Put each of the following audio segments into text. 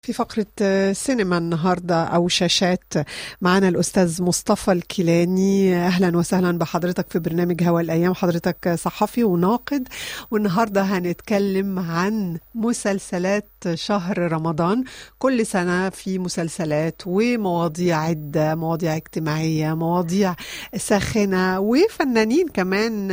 في فقرة سينما النهاردة أو شاشات معنا الأستاذ مصطفى الكيلاني أهلا وسهلا بحضرتك في برنامج هوا الأيام حضرتك صحفي وناقد والنهاردة هنتكلم عن مسلسلات شهر رمضان كل سنة في مسلسلات ومواضيع عدة مواضيع اجتماعية مواضيع ساخنة وفنانين كمان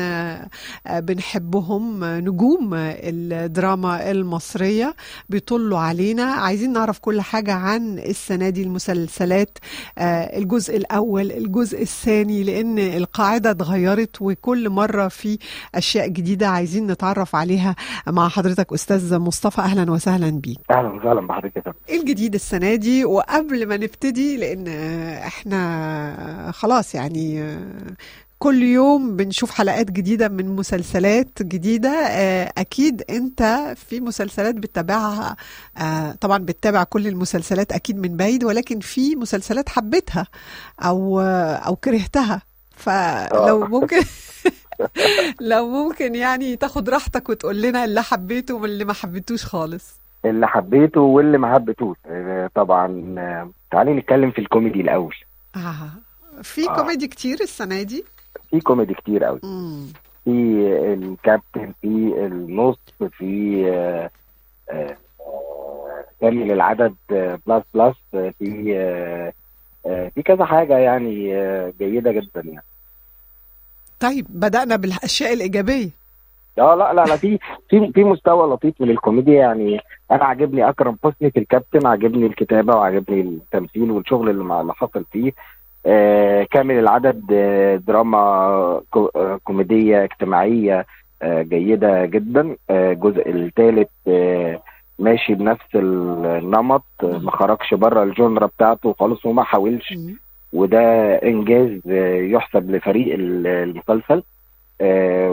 بنحبهم نجوم الدراما المصرية بيطلوا علينا عايزين نعرف كل حاجة عن السنة دي المسلسلات الجزء الأول الجزء الثاني لأن القاعدة اتغيرت وكل مرة في أشياء جديدة عايزين نتعرف عليها مع حضرتك أستاذ مصطفى أهلا وسهلا بيك اهلا وسهلا بحضرتك ايه الجديد السنة دي وقبل ما نبتدي لأن احنا خلاص يعني كل يوم بنشوف حلقات جديدة من مسلسلات جديدة أكيد أنت في مسلسلات بتتابعها طبعا بتتابع كل المسلسلات أكيد من بعيد ولكن في مسلسلات حبيتها أو أو كرهتها فلو ممكن لو ممكن يعني تاخد راحتك وتقول لنا اللي حبيته واللي ما حبيتوش خالص اللي حبيته واللي ما حبيتوش طبعا تعالي نتكلم في الكوميدي الاول آه. في آه. كوميدي كتير السنه دي في كوميدي كتير قوي في الكابتن في النص في آه آه كامل العدد بلس بلس في آه في كذا حاجه يعني جيده جدا يعني طيب بدأنا بالاشياء الايجابيه اه لا لا لا في في في مستوى لطيف من الكوميديا يعني انا عاجبني اكرم حسني في الكابتن عاجبني الكتابه وعاجبني التمثيل والشغل اللي, اللي حصل فيه آه كامل العدد آه دراما كو آه كوميديه اجتماعيه آه جيده جدا آه الجزء الثالث آه ماشي بنفس النمط آه ما خرجش بره الجونرا بتاعته خالص وما حاولش وده انجاز آه يحسب لفريق المسلسل آه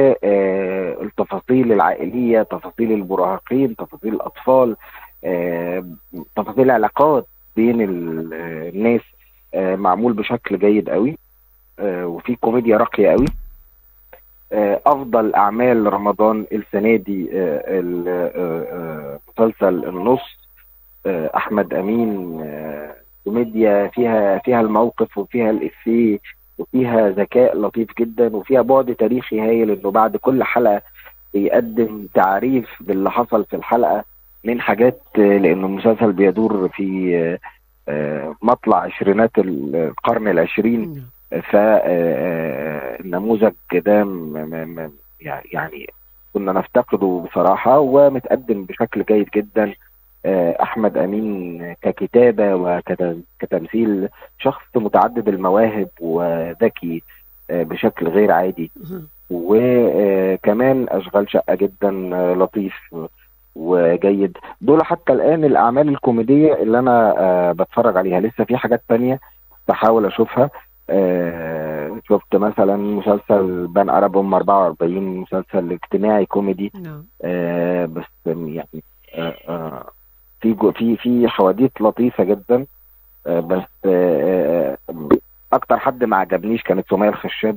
والتفاصيل العائليه تفاصيل المراهقين تفاصيل الاطفال آه تفاصيل العلاقات بين الناس آه معمول بشكل جيد قوي وفي كوميديا راقيه قوي افضل اعمال رمضان السنه دي مسلسل النص احمد امين كوميديا فيها فيها الموقف وفيها الافيه وفيها ذكاء لطيف جدا وفيها بعد تاريخي هايل انه بعد كل حلقه بيقدم تعريف باللي حصل في الحلقه من حاجات لانه المسلسل بيدور في مطلع عشرينات القرن العشرين فالنموذج ده يعني كنا نفتقده بصراحه ومتقدم بشكل جيد جدا احمد امين ككتابه وكتمثيل شخص متعدد المواهب وذكي بشكل غير عادي وكمان اشغال شقه جدا لطيف وجيد دول حتى الان الاعمال الكوميديه اللي انا بتفرج عليها لسه في حاجات تانية بحاول اشوفها شفت مثلا مسلسل بان ارب ام 44 مسلسل اجتماعي كوميدي بس يعني في في في حواديت لطيفه جدا بس اكتر حد ما عجبنيش كانت سمية الخشاب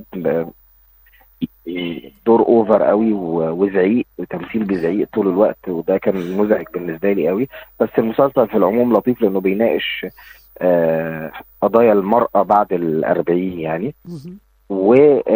دور اوفر قوي وزعيق وتمثيل بزعيق طول الوقت وده كان مزعج بالنسبه لي قوي بس المسلسل في العموم لطيف لانه بيناقش قضايا المراه بعد الأربعين يعني و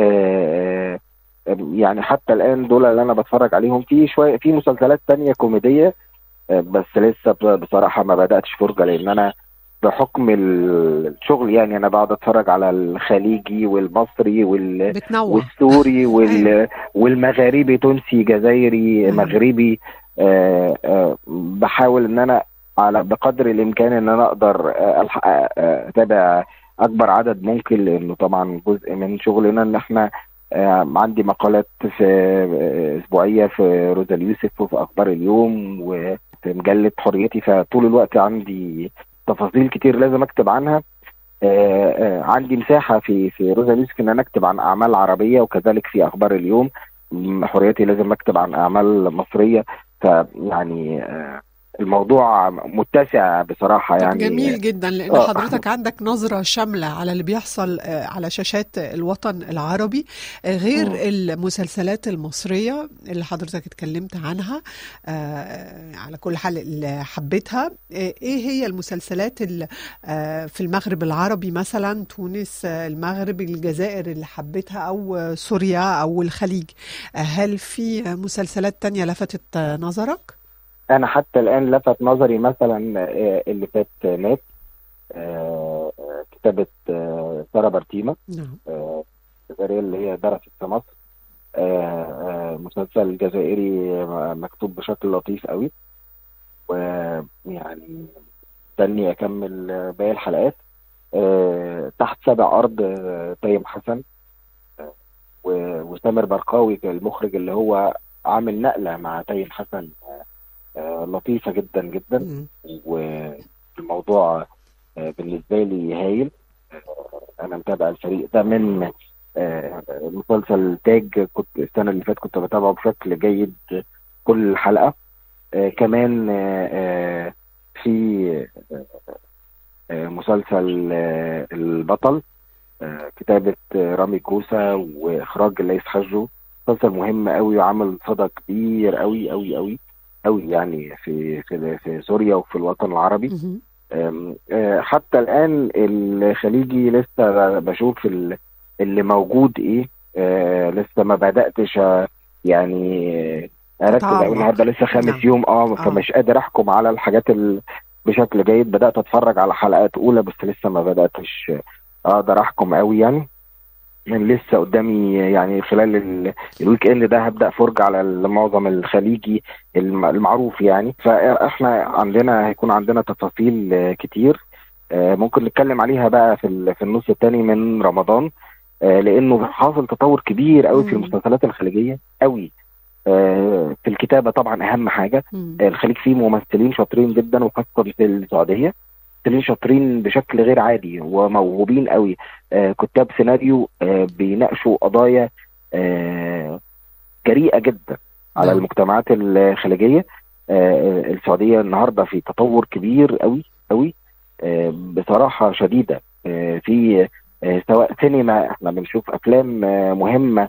يعني حتى الان دول اللي انا بتفرج عليهم في شويه في مسلسلات تانية كوميديه بس لسه بصراحة ما بدأتش فرجة لأن أنا بحكم الشغل يعني أنا بقعد أتفرج على الخليجي والمصري وال... والسوري وال... والمغاربي تونسي جزائري مغربي آآ آآ بحاول إن أنا على بقدر الإمكان إن أنا أقدر ألحق أتابع أكبر عدد ممكن لأنه طبعا جزء من شغلنا إن إحنا عندي مقالات في اسبوعيه في روزا اليوسف وفي اخبار اليوم وفي مجله حريتي فطول الوقت عندي تفاصيل كتير لازم اكتب عنها عندي مساحه في في روزا اليوسف ان انا اكتب عن اعمال عربيه وكذلك في اخبار اليوم حريتي لازم اكتب عن اعمال مصريه فيعني الموضوع متسع بصراحه طب يعني جميل جدا لان آه. حضرتك عندك نظرة شاملة على اللي بيحصل آه، على شاشات الوطن العربي آه، غير مم. المسلسلات المصرية اللي حضرتك اتكلمت عنها آه، على كل حال اللي حبيتها آه، ايه هي المسلسلات اللي آه، في المغرب العربي مثلا تونس آه، المغرب الجزائر اللي حبيتها او آه، سوريا او الخليج آه، هل في مسلسلات تانية لفتت آه، نظرك؟ انا حتى الان لفت نظري مثلا آه، اللي فات مات آه، آه، كتابه آه، ساره برتيمه نعم آه، الجزائريه اللي هي درست في مصر آه، آه، مسلسل جزائري مكتوب بشكل لطيف قوي ويعني مستني اكمل آه، باقي الحلقات آه، تحت سبع ارض آه، تيم حسن آه، و- وسامر برقاوي المخرج اللي هو عامل نقله مع تيم حسن آه، آه، لطيفه جدا جدا مم. والموضوع آه، بالنسبه لي هايل آه، انا متابع الفريق ده من آه، مسلسل تاج كنت السنه اللي فاتت كنت بتابعه بشكل جيد كل حلقه آه، كمان آه، آه، في آه، آه، مسلسل آه، البطل آه، كتابة آه، رامي كوسة وإخراج ليس حجو مسلسل مهم قوي وعمل صدى كبير قوي قوي قوي قوي يعني في في في سوريا وفي الوطن العربي مهم. أم، آه، حتى الآن الخليجي لسه بشوف ال- اللي موجود إيه آه، لسه ما بدأتش آه، يعني آه، أركز تتعمق. أقول النهارده لسه خامس نعم. يوم اه آه. فمش قادر أحكم على الحاجات ال- بشكل جيد بدأت أتفرج على حلقات أولى بس لسه ما بدأتش آه، أقدر أحكم قوي يعني من لسه قدامي يعني خلال ال- الويك اند ده هبدا فرجه على المعظم الخليجي الم- المعروف يعني فاحنا عندنا هيكون عندنا تفاصيل آه، كتير آه، ممكن نتكلم عليها بقى في ال- في النص الثاني من رمضان آه، لانه حاصل تطور كبير قوي في مم. المسلسلات الخليجيه قوي آه، في الكتابه طبعا اهم حاجه مم. آه، الخليج فيه ممثلين شاطرين جدا وخاصه في السعوديه ممثلين شاطرين بشكل غير عادي وموهوبين قوي آه، كتاب سيناريو آه، بيناقشوا قضايا آه، جريئه جدا على نعم. المجتمعات الخليجيه آه، السعوديه النهارده في تطور كبير قوي قوي آه، بصراحه شديده آه، في آه، سواء سينما احنا بنشوف افلام آه، مهمه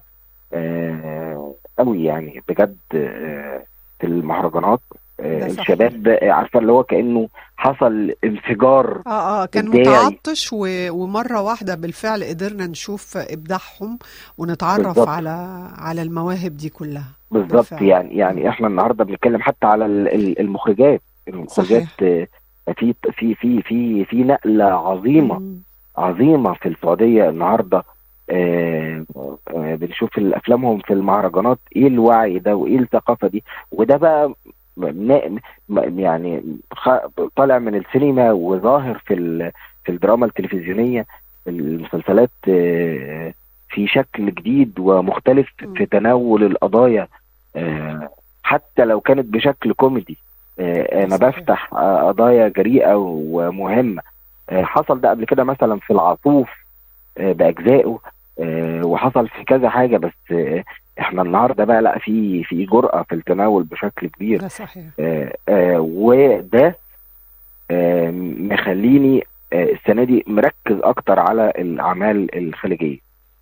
آه، قوي يعني بجد آه، في المهرجانات آه، ده صحيح. الشباب آه، عارفه اللي هو كانه حصل انفجار اه اه كان إبداعي. متعطش و... ومره واحده بالفعل قدرنا نشوف ابداعهم ونتعرف بالظبط. على على المواهب دي كلها بالظبط بالفعل. يعني يعني احنا النهارده بنتكلم حتى على ال- ال- المخرجات المخرجات آه، في في في في في نقله عظيمه مم. عظيمه في السعوديه النهارده آه، آه، بنشوف افلامهم في المهرجانات ايه الوعي ده وايه الثقافه دي وده بقى م- م- يعني خ- طالع من السينما وظاهر في ال- في الدراما التلفزيونيه المسلسلات آه، في شكل جديد ومختلف مم. في تناول القضايا آه، حتى لو كانت بشكل كوميدي آه، انا صحيح. بفتح آه، قضايا جريئه ومهمه آه، حصل ده قبل كده مثلا في العطوف آه، باجزائه آه، وحصل في كذا حاجه بس آه، احنا النهارده بقى لا في في جرأه في التناول بشكل كبير ده صحيح آه، آه، وده آه، مخليني آه، السنه دي مركز اكتر على الاعمال الخليجيه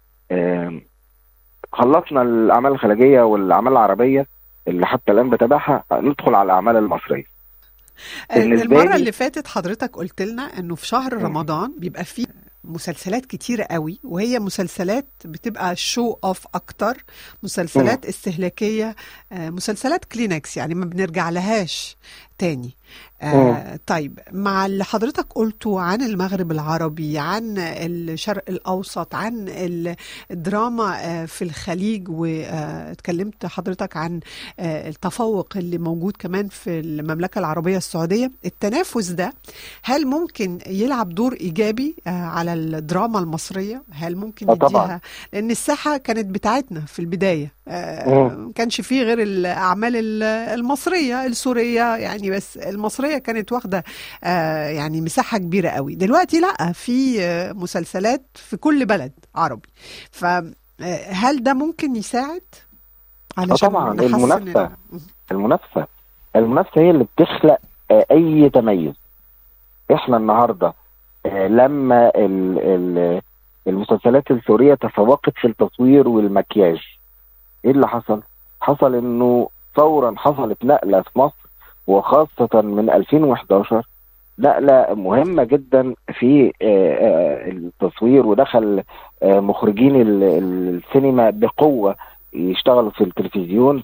آه، خلصنا الاعمال الخليجيه والاعمال العربيه اللي حتى الان بتابعها ندخل على الاعمال المصريه بالنسبة المرة لي- اللي فاتت حضرتك قلت لنا انه في شهر مم. رمضان بيبقى فيه مسلسلات كتيرة قوي وهي مسلسلات بتبقى شو اوف اكتر مسلسلات استهلاكية آه، مسلسلات كلينكس يعني ما بنرجع لهاش تاني آه طيب مع اللي حضرتك قلته عن المغرب العربي عن الشرق الأوسط عن ال- الدراما آه، في الخليج واتكلمت حضرتك عن آه، التفوق اللي موجود كمان في المملكة العربية السعودية التنافس ده هل ممكن يلعب دور إيجابي آه، على الدراما المصرية هل ممكن آه، طبعاً. يديها لأن الساحة كانت بتاعتنا في البداية آه، مم. ما كانش فيه غير الأعمال ال- المصرية السورية يعني بس المصرية كانت واخدة آه، يعني مساحة كبيرة قوي دلوقتي لا في آه، مسلسلات في كل بلد عربي فهل ده ممكن يساعد علشان طبعاً، نحسن المنافسة. ال- المنافسه المنافسه هي اللي بتخلق آه، اي تميز احنا النهارده آه، لما ال- ال- المسلسلات السوريه تفوقت في التصوير والمكياج ايه اللي حصل؟ حصل انه فورا حصلت نقله في مصر وخاصه من 2011 نقله مهمه جدا في آه، آه، التصوير ودخل آه، مخرجين ال- ال- السينما بقوه يشتغلوا في التلفزيون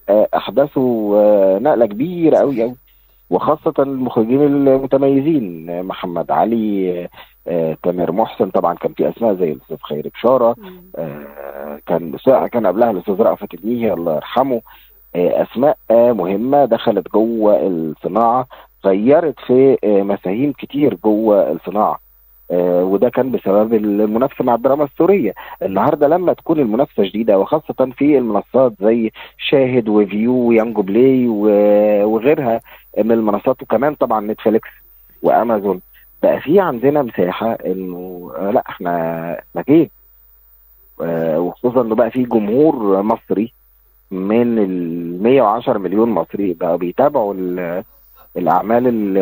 فاحدثوا آه، نقله كبيره قوي قوي وخاصه المخرجين المتميزين آه، محمد علي آه، آه، تامر محسن طبعا كان في اسماء زي الاستاذ خيري بشاره مم. آه، كان كان قبلها الاستاذ رأفت الميهي الله يرحمه آه، اسماء آه، مهمه دخلت جوه الصناعه غيرت في آه، مفاهيم كتير جوه الصناعه آه، وده كان بسبب المنافسه مع الدراما السوريه النهارده لما تكون المنافسه شديده وخاصه في المنصات زي شاهد وفيو ويانجو بلاي و- وغيرها من المنصات وكمان طبعا نتفليكس وامازون بقى في عندنا مساحه انه آه، لا احنا احنا جيم آه، وخصوصا انه بقى في جمهور مصري من ال 110 مليون مصري بقى بيتابعوا ال- الاعمال ال-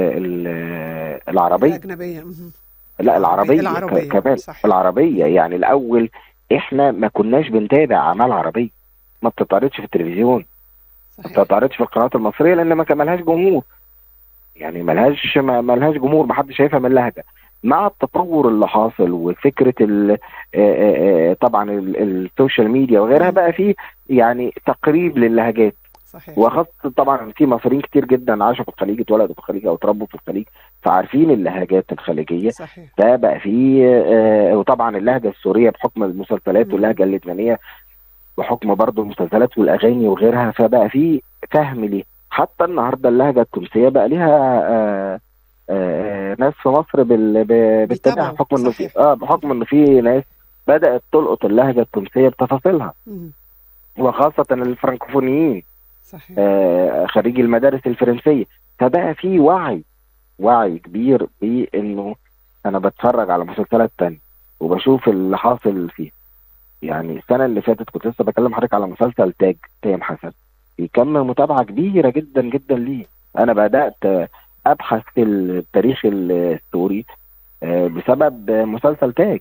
ال- العربيه الأجنبية مهم. لا العربيه العربية، ك- كمان صحيح. العربيه يعني الاول احنا ما كناش بنتابع اعمال عربيه ما بتتعرضش في التلفزيون ما صحيح بتتعرضش في القنوات المصريه لان ما كان ملهاش جمهور يعني ملهاش ما ملهاش جمهور ما حدش شايفها من لهجه مع التطور اللي حاصل وفكره ال آه، آه، آه، طبعا ال- السوشيال ميديا وغيرها بقى فيه يعني تقريب للهجات صحيح وخاصة طبعا في مصريين كتير جدا عاشوا في الخليج اتولدوا في الخليج او اتربوا في الخليج فعارفين اللهجات الخليجيه صحيح ده بقى فيه آه، وطبعا اللهجه السوريه بحكم المسلسلات مم. واللهجه اللبنانيه بحكم برضه المسلسلات والاغاني وغيرها فبقى فيه فهم ليه حتى النهارده اللهجه التونسيه بقى ليها آه، آه، ناس في مصر بال- ب- بتتابعها بيتابعوا، بحكم انه في صحيح. اه بحكم انه في ناس بدات تلقط اللهجه التونسيه بتفاصيلها مم. وخاصه الفرنكوفونيين صحيح آه، خريجي المدارس الفرنسيه فبقى في وعي وعي كبير بانه انا بتفرج على مسلسلات تانية وبشوف اللي حاصل فيه يعني السنه اللي فاتت كنت لسه بكلم حضرتك على مسلسل تاج تيم حسن بيكمل متابعه كبيره جدا جدا ليه انا بدات آه، ابحث في التاريخ السوري آه، بسبب آه، مسلسل تاج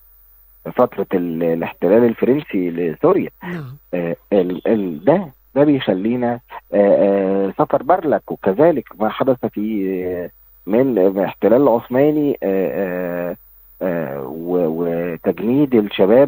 فتره ال- الاحتلال الفرنسي لسوريا نعم آه، ال- ال- ده ده بيخلينا آه، آه، سفر برلك وكذلك ما حدث في آه، من الاحتلال العثماني آه، آه، آه، و- وتجنيد الشباب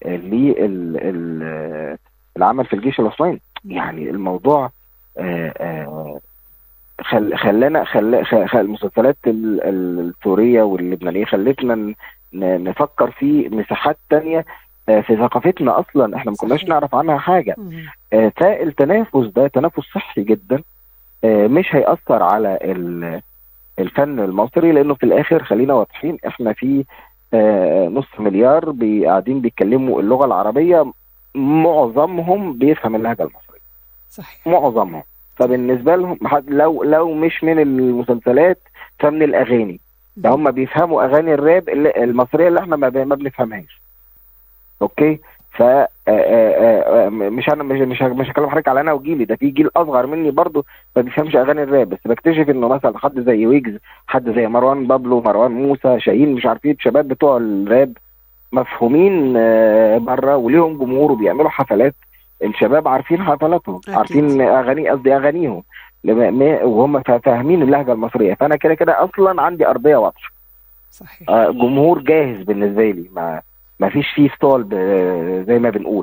للعمل في الجيش العثماني يعني الموضوع آه، آه، خل خلانا خل خل خل- المسلسلات ال- ال- السورية واللبنانية خلتنا ن- ن- نفكر في مساحات تانية آه، في ثقافتنا أصلا احنا ما كناش صحيح. نعرف عنها حاجة مم. آه، فالتنافس ده تنافس صحي جدا آه، مش هيأثر على ال- الفن المصري لأنه في الآخر خلينا واضحين احنا في آه، نص مليار بي- قاعدين بيتكلموا اللغة العربية معظمهم بيفهم اللهجة المصرية صحيح معظمهم فبالنسبه لهم حد- لو لو مش من المسلسلات فمن الاغاني ده هم بيفهموا اغاني الراب اللي- المصريه اللي احنا ما ب- ما بنفهمهاش اوكي ف آه، آه، آه، مش انا مش مش مش هكلم حضرتك على انا وجيلي ده في جيل اصغر مني برضه ما بيفهمش اغاني الراب بس بكتشف انه مثلا حد زي ويجز حد زي مروان بابلو مروان موسى شاهين مش عارفين الشباب بتوع الراب مفهومين آه، بره وليهم جمهور وبيعملوا حفلات الشباب عارفين حفلاتهم أكيد. عارفين اغاني قصدي اغانيهم لما- ما- وهم فا- فاهمين اللهجه المصريه فانا كده كده اصلا عندي ارضيه واضحه صحيح آه، جمهور جاهز بالنسبه لي ما ما فيش فيه ستول ب- زي ما بنقول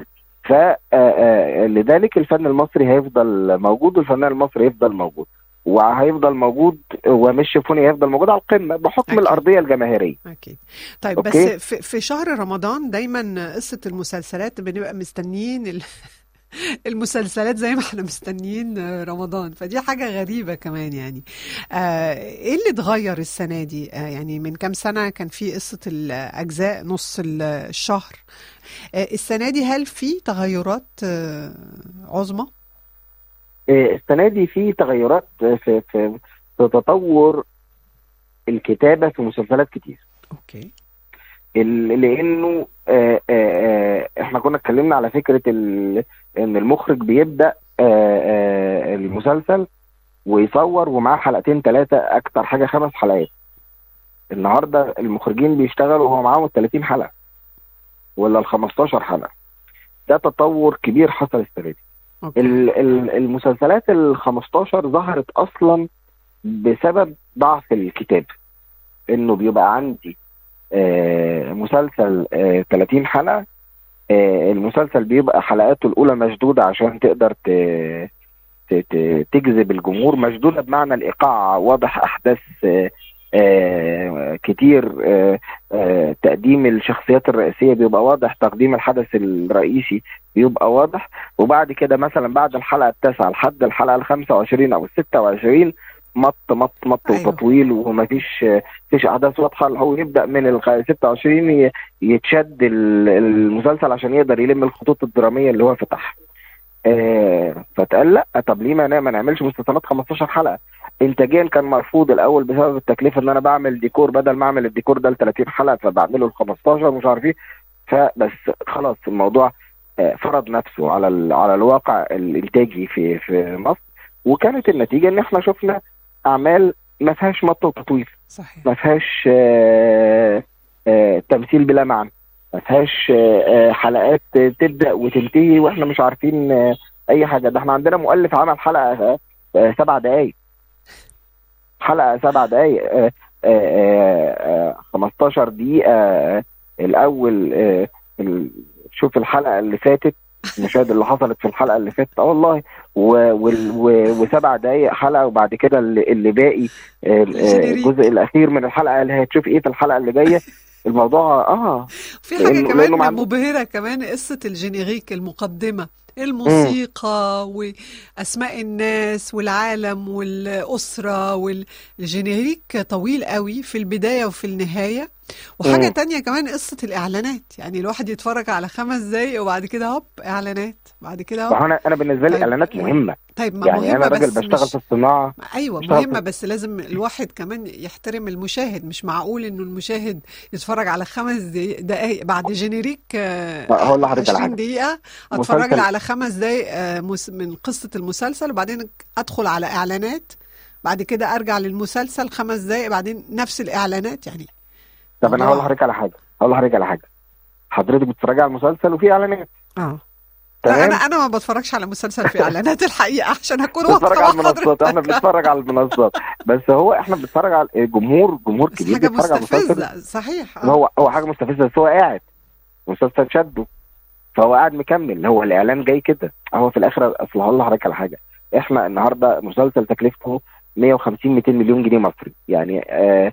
فلذلك الفن المصري هيفضل موجود والفنان المصري هيفضل موجود وهيفضل موجود ومش شيفوني هيفضل موجود على القمه بحكم أكيد. الارضيه الجماهيريه اكيد طيب أوكي. بس في, في شهر رمضان دايما قصة المسلسلات بنبقى مستنيين ال... المسلسلات زي ما احنا مستنيين رمضان فدي حاجة غريبة كمان يعني آه ايه اللي اتغير السنة دي آه يعني من كام سنة كان في قصة الأجزاء نص ال- الشهر آه السنة دي هل في تغيرات آه عظمى؟ آه، السنه دي في تغيرات في في في تطور الكتابه في مسلسلات كتير اوكي ال- لانه آه، آه، آه، احنا كنا اتكلمنا على فكره ال- ان المخرج بيبدا آه، آه، المسلسل ويصور ومعاه حلقتين ثلاثه اكتر حاجه خمس حلقات النهارده المخرجين بيشتغلوا وهو معاهم ال 30 حلقه ولا ال 15 حلقه ده تطور كبير حصل السنه دي أوكي. ال- ال- المسلسلات ال 15 ظهرت اصلا بسبب ضعف الكتاب انه بيبقى عندي آه، مسلسل آه، 30 حلقه آه، المسلسل بيبقى حلقاته الاولى مشدوده عشان تقدر ت- ت- ت- تجذب الجمهور مشدوده بمعنى الايقاع واضح احداث آه، آه، كتير آه، آه، تقديم الشخصيات الرئيسيه بيبقى واضح تقديم الحدث الرئيسي بيبقى واضح وبعد كده مثلا بعد الحلقه التاسعه لحد الحلقه ال 25 او ال 26 مط مط مط أيوة. وتطويل ومفيش فيش احداث واضحه هو يبدا من ال 26 ي- يتشد ال- المسلسل عشان يقدر يلم الخطوط الدراميه اللي هو فتحها آه فتقال لا طب ليه ما نا- ما نعملش مسلسلات 15 حلقه انتاجيا كان مرفوض الاول بسبب التكلفه ان انا بعمل ديكور بدل ما اعمل الديكور ده ل 30 حلقه فبعمله ل 15 مش عارف ايه فبس خلاص الموضوع آه، فرض نفسه على ال- على الواقع الانتاجي في في مصر وكانت النتيجه ان احنا شفنا اعمال ما فيهاش مط وتطويل صحيح ما فيهاش آه، آه، تمثيل بلا معنى ما فيهاش آه، آه، حلقات تبدا وتنتهي واحنا مش عارفين آه، اي حاجه ده احنا عندنا مؤلف عمل حلقه آه، آه، سبع دقائق حلقه سبع دقائق آه، آه، آه، 15 دقيقه آه، الاول آه، ال- شوف الحلقه اللي فاتت المشاهد اللي حصلت في الحلقه اللي فاتت اه والله و- وال- و- وسبع دقائق حلقه وبعد كده اللي, اللي باقي آه، آه، الجينيريك. الجزء الاخير من الحلقه اللي هتشوف ايه في الحلقه اللي جايه الموضوع اه في حاجة لأنه- كمان لأنه ما عنده- مبهرة كمان قصة الجينيريك المقدمة الموسيقى وأسماء الناس والعالم والأسرة والجينيريك طويل قوي في البداية وفي النهاية وحاجة مم. تانية كمان قصة الإعلانات يعني الواحد يتفرج على خمس دقايق وبعد كده هوب إعلانات بعد كده هوب ما هو انا انا بالنسبه لي طيب. الاعلانات مهمه طيب ما يعني مهمة انا راجل بس بشتغل مش في الصناعه ايوه مش مهمه عارف. بس لازم الواحد كمان يحترم المشاهد مش معقول انه المشاهد يتفرج على خمس دقايق دقايق بعد جينيريك آه، ما هقول لحضرتك على 20 حاجة. دقيقه اتفرج مسلسل- لي على خمس دقايق آه، مس- من قصه المسلسل وبعدين ادخل على اعلانات بعد كده ارجع للمسلسل خمس دقايق بعدين نفس الاعلانات يعني طب انا موضوع- هقول لحضرتك على حاجه هقول لحضرتك على حاجه حضرتك بتتفرجي على المسلسل وفي اعلانات اه تمام انا انا ما بتفرجش على مسلسل في اعلانات الحقيقه عشان اكون بنتفرج واضحه على مع المنصات احنا حضرتك بنتفرج على المنصات بس هو احنا بنتفرج على جمهور جمهور بس كبير حاجه بيتفرج على المسلسل مستفزه صحيح آه. هو هو حاجه مستفزه بس هو قاعد المسلسل شده فهو قاعد مكمل هو الاعلان جاي كده هو في الاخر اصل هقول لحضرتك على حاجه احنا النهارده مسلسل تكلفته 150 200 مليون جنيه مصري يعني آه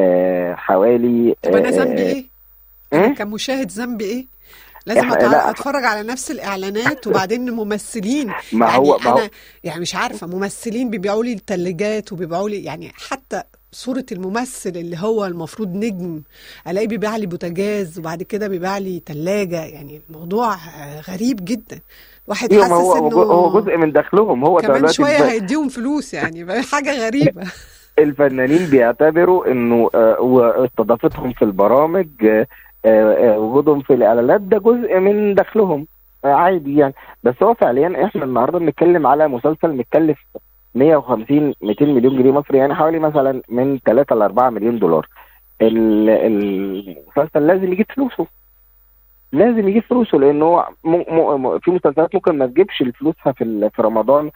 آه حوالي طب انا آه، ذنبي ايه؟ انا إيه؟ كمشاهد ذنبي ايه؟ لازم إحنا- أتع- لا. اتفرج على نفس الاعلانات وبعدين ممثلين ما يعني هو ما هو انا يعني مش عارفه ممثلين بيبيعوا لي الثلاجات وبيبيعوا لي يعني حتى صورة الممثل اللي هو المفروض نجم الاقيه بيبيع لي بوتاجاز وبعد كده بيبيع لي ثلاجة يعني الموضوع آه، غريب جدا واحد ايوه ما حاسس هو هو جو- هو انه جزء من دخلهم هو كمان دلوقتي شوية الف- هيديهم فلوس يعني بقى حاجة غريبة الفنانين بيعتبروا انه آه، واستضافتهم في البرامج آه، آه، آه، وجودهم في الاعلانات ده جزء من دخلهم آه، عادي يعني بس هو فعليا احنا النهارده بنتكلم على مسلسل متكلف 150 200 مليون جنيه مصري يعني حوالي مثلا من 3 ل 4 مليون دولار ال- المسلسل لازم يجيب فلوسه لازم يجيب فلوسه لانه هو م... م... م... في مسلسلات ممكن ما تجيبش فلوسها في ال- في رمضان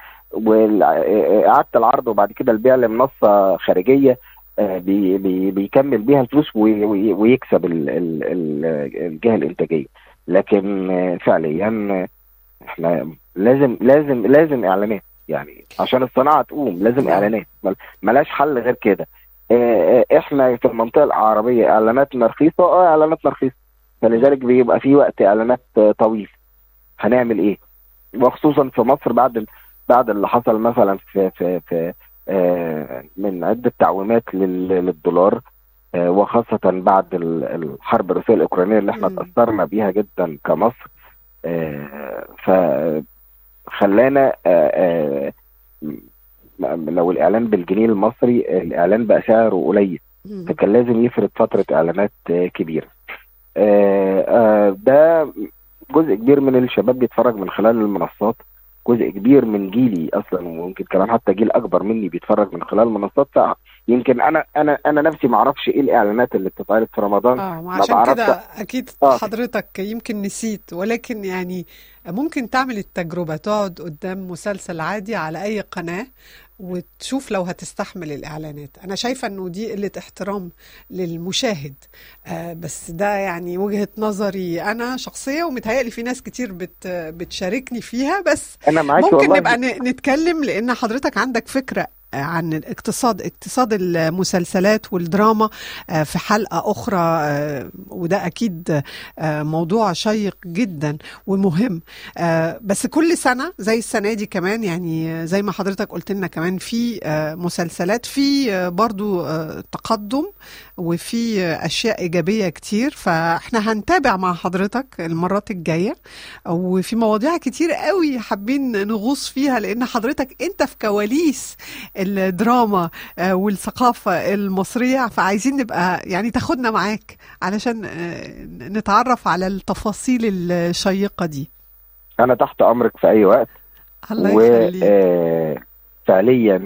واعاده العرض وبعد كده البيع لمنصه خارجيه آه، بي بي بيكمل بيها الفلوس وي- وي- ويكسب ال- ال- ال- الجهه الانتاجيه لكن آه، فعليا آه، احنا لازم لازم لازم اعلانات يعني عشان الصناعه تقوم لازم اعلانات مل- ملاش حل غير كده آه، آه، احنا في المنطقه العربيه اعلاناتنا رخيصه اه اعلاناتنا رخيصه فلذلك بيبقى في وقت اعلانات آه، طويل هنعمل ايه وخصوصا في مصر بعد بعد اللي حصل مثلا في في في آه، من عده تعويمات لل- للدولار آه، وخاصه بعد ال- الحرب الروسيه الاوكرانيه اللي احنا مم. تاثرنا بيها جدا كمصر آه، فخلانا آه، آه، م- لو الاعلان بالجنيه المصري آه، الاعلان بقى سعره قليل مم. فكان لازم يفرض فتره اعلانات آه، كبيره آه، آه، ده جزء كبير من الشباب بيتفرج من خلال المنصات جزء كبير من جيلي اصلا وممكن كمان حتى جيل اكبر مني بيتفرج من خلال منصات يمكن انا انا انا نفسي ما اعرفش ايه الاعلانات اللي بتتعرض في رمضان اه ما عشان بعرفش كده اكيد آه. حضرتك يمكن نسيت ولكن يعني ممكن تعمل التجربة تقعد قدام مسلسل عادي على اي قناة وتشوف لو هتستحمل الاعلانات انا شايفة انه دي قلة احترام للمشاهد آه بس ده يعني وجهة نظري انا شخصية ومتهيألي في ناس كتير بت بتشاركني فيها بس انا معاكي ممكن والله نبقى ن- نتكلم لان حضرتك عندك فكرة عن الاقتصاد اقتصاد المسلسلات والدراما آه، في حلقة أخرى آه، وده أكيد آه، موضوع شيق جدا ومهم آه، بس كل سنة زي السنة دي كمان يعني زي ما حضرتك قلت لنا كمان في آه، مسلسلات في آه، برضو آه، تقدم وفي آه، أشياء إيجابية كتير فإحنا هنتابع مع حضرتك المرات الجاية وفي مواضيع كتير قوي حابين نغوص فيها لأن حضرتك أنت في كواليس الدراما آه، والثقافة المصرية فعايزين نبقى يعني تاخدنا معاك علشان آه، نتعرف على التفاصيل الشيقة دي انا تحت امرك في اي وقت الله يخليك وفعليا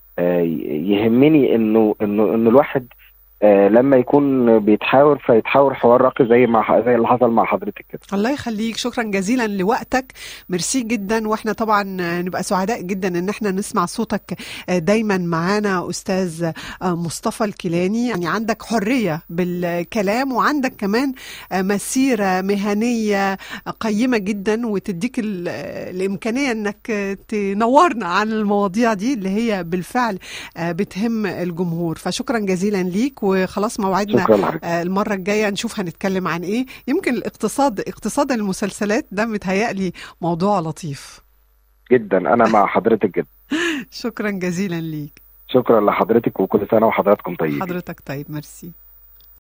يهمني انه انه انه الواحد آه، لما يكون بيتحاور فيتحاور حوار راقي زي ما زي اللي حصل مع حضرتك كده الله يخليك شكرا جزيلا لوقتك ميرسي جدا واحنا طبعا نبقى سعداء جدا ان احنا نسمع صوتك دايما معانا استاذ مصطفى الكيلاني يعني عندك حرية بالكلام وعندك كمان مسيرة مهنية قيمة جدا وتديك ال- الامكانية انك تنورنا عن المواضيع دي اللي هي بالفعل بتهم الجمهور فشكرا جزيلا ليك وخلاص موعدنا شكرا لحضرتك آه، المرة الجاية نشوف هنتكلم عن ايه يمكن الاقتصاد اقتصاد المسلسلات ده متهيألي موضوع لطيف جدا انا مع حضرتك جدا شكرا جزيلا ليك شكرا لحضرتك وكل سنه وحضراتكم طيبين حضرتك طيب ميرسي